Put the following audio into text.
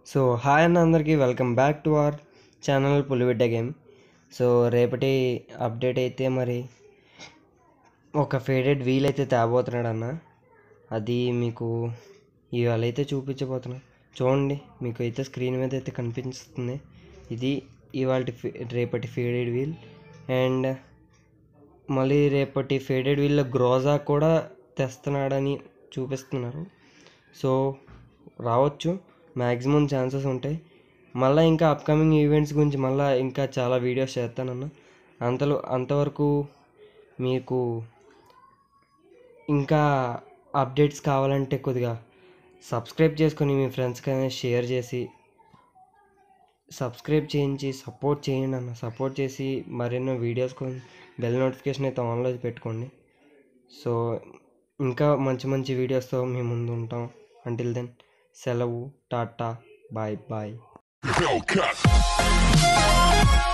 So hi అన్న అందరికీ welcome back to our channel Pulibidda game so రేపటి అప్డేట్ అయితే మరి ఒక ఫేడెడ్ వీల్ అయితే తేబోతున్నాడు అన్న అది మీకు ఇవాళ అయితే చూపించబోతున్నా చూడండి మీకు అయితే స్క్రీన్ మీద అయితే కనిపిస్తుంది ఇది ఇవాళ రేపటి ఫేడెడ్ వీల్ అండ్ మళ్ళీ రేపటి ఫేడెడ్ వీల్లో గ్రోజా కూడా తెస్తున్నాడని చూపిస్తున్నారు సో రావచ్చు మ్యాక్సిమం ఛాన్సెస్ ఉంటాయి మళ్ళీ ఇంకా అప్కమింగ్ ఈవెంట్స్ గురించి మళ్ళీ ఇంకా చాలా వీడియోస్ చేస్తానన్న అంతలో అంతవరకు మీకు ఇంకా అప్డేట్స్ కావాలంటే కొద్దిగా సబ్స్క్రైబ్ చేసుకొని మీ ఫ్రెండ్స్కి అనేది షేర్ చేసి సబ్స్క్రైబ్ చేయించి సపోర్ట్ చేయండి అన్న సపోర్ట్ చేసి మరెన్నో వీడియోస్ కోసం బెల్ నోటిఫికేషన్ అయితే ఆన్లో పెట్టుకోండి సో ఇంకా మంచి మంచి వీడియోస్తో మీ ముందు ఉంటాం అంటిల్ దెన్ సెలవు టాటా బాయ్ బాయ్ Hellcat.